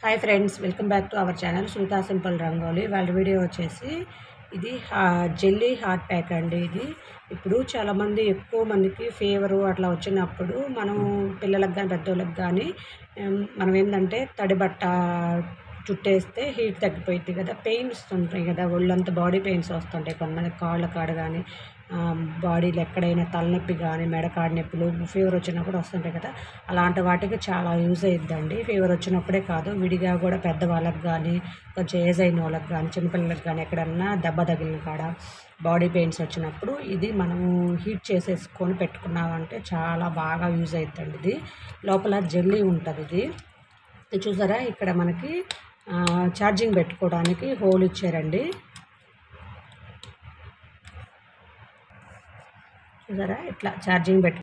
hi friends welcome back to our channel Sunitha simple Rangoli వాళ్ళ video వచ్చేసి ఇది హా- జెల్లీ హాట్ ప్యాక్ అండి ఇది ఇప్పుడు చాలామంది ఎక్కువ మందికి ఫీవరు అట్లా వచ్చినప్పుడు మనం పిల్లలకు కానీ పెద్దోళ్ళకి కానీ ఏం, మనం ఏంటంటే తడి బట్ట చుట్టేస్తే హీట్ తగ్గిపోయింది కదా పెయిన్స్ ఉంటాయి కదా ఒళ్ళంతా బాడీ పెయిన్స్ వస్తుంటాయి కొంతమంది కాళ్ళ కాడ కానీ బాడీలో ఎక్కడైనా తలనొప్పి కానీ మెడకాడ నొప్పులు ఫీవర్ వచ్చినప్పుడు వస్తుంటాయి కదా అలాంటి వాటికి చాలా యూజ్ అయ్యిద్దండి ఫీవర్ వచ్చినప్పుడే కాదు విడిగా కూడా పెద్దవాళ్ళకి కానీ కొంచెం ఏజ్ అయిన వాళ్ళకి కానీ చిన్నపిల్లలకి కానీ ఎక్కడన్నా దెబ్బ తగిలిన కాడ బాడీ పెయిన్స్ వచ్చినప్పుడు ఇది మనము హీట్ చేసేసుకొని పెట్టుకున్నామంటే చాలా బాగా యూజ్ అవుతుందండి ఇది లోపల జెల్లీ ఉంటుంది ఇది ఇది చూసారా ఇక్కడ మనకి ఆ, ఛార్జింగ్ పెట్టుకోవడానికి హోల్ ఇచ్చారండి చూసారా ఇట్లా ఛార్జింగ్ పెట్టు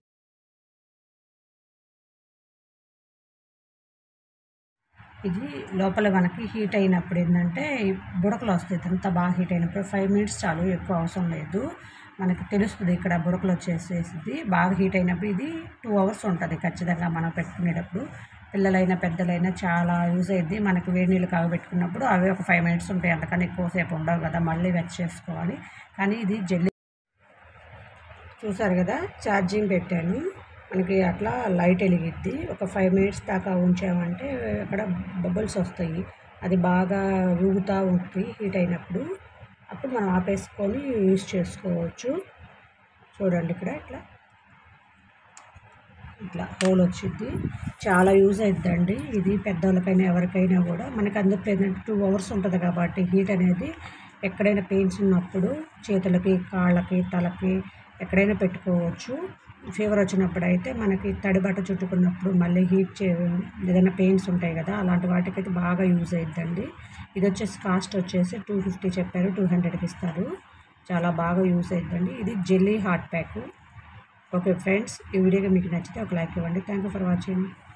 ఇది లోపల మనకి హీట్ అయినప్పుడు ఏంటంటే ఈ బుడకలు వస్తాయి అంత బాగా హీట్ అయినప్పుడు ఫైవ్ మినిట్స్ చాలు ఎక్కువ అవసరం లేదు మనకి తెలుస్తుంది ఇక్కడ బుడకలు వచ్చేసేసి బాగా హీట్ అయినప్పుడు ఇది టూ అవర్స్ ఉంటుంది ఖచ్చితంగా మనం పెట్టుకునేటప్పుడు పిల్లలైనా పెద్దలైనా చాలా యూజ్ అయ్యింది మనకి వేడి నీళ్ళు కాగబెట్టుకున్నప్పుడు అవి ఒక ఫైవ్ మినిట్స్ ఉంటాయి అంతకన్నా ఎక్కువసేపు ఉండవు కదా మళ్ళీ వెచ్ చేసుకోవాలి కానీ ఇది జల్లి చూసారు కదా ఛార్జింగ్ పెట్టాను మనకి అట్లా లైట్ వెలిగిద్ది ఒక ఫైవ్ మినిట్స్ దాకా ఉంచామంటే అక్కడ బబుల్స్ వస్తాయి అది బాగా ఊగుతూ ఉంటుంది హీట్ అయినప్పుడు అప్పుడు మనం ఆపేసుకొని యూజ్ చేసుకోవచ్చు చూడండి ఇక్కడ ఇట్లా ఇట్లా హోల్ వచ్చింది చాలా యూజ్ అవుతుందండి ఇది పెద్దవాళ్ళకైనా ఎవరికైనా కూడా మనకి అందులో ఏంటంటే టూ అవర్స్ ఉంటుంది కాబట్టి హీట్ అనేది ఎక్కడైనా పెయిన్స్ ఉన్నప్పుడు చేతులకి కాళ్ళకి తలకి ఎక్కడైనా పెట్టుకోవచ్చు ఫీవర్ వచ్చినప్పుడు అయితే మనకి తడి బట్ట చుట్టుకున్నప్పుడు మళ్ళీ హీట్ చే ఏదైనా పెయిన్స్ ఉంటాయి కదా అలాంటి వాటికైతే బాగా యూజ్ అవుతుందండి ఇది వచ్చేసి కాస్ట్ వచ్చేసి టూ ఫిఫ్టీ చెప్పారు టూ హండ్రెడ్కి ఇస్తారు చాలా బాగా యూజ్ అవుతుందండి ఇది jelly hot pack okay friends ఈ వీడియోగా మీకు నచ్చితే ఒక లైక్ ఇవ్వండి థ్యాంక్ యూ ఫర్ వాచింగ్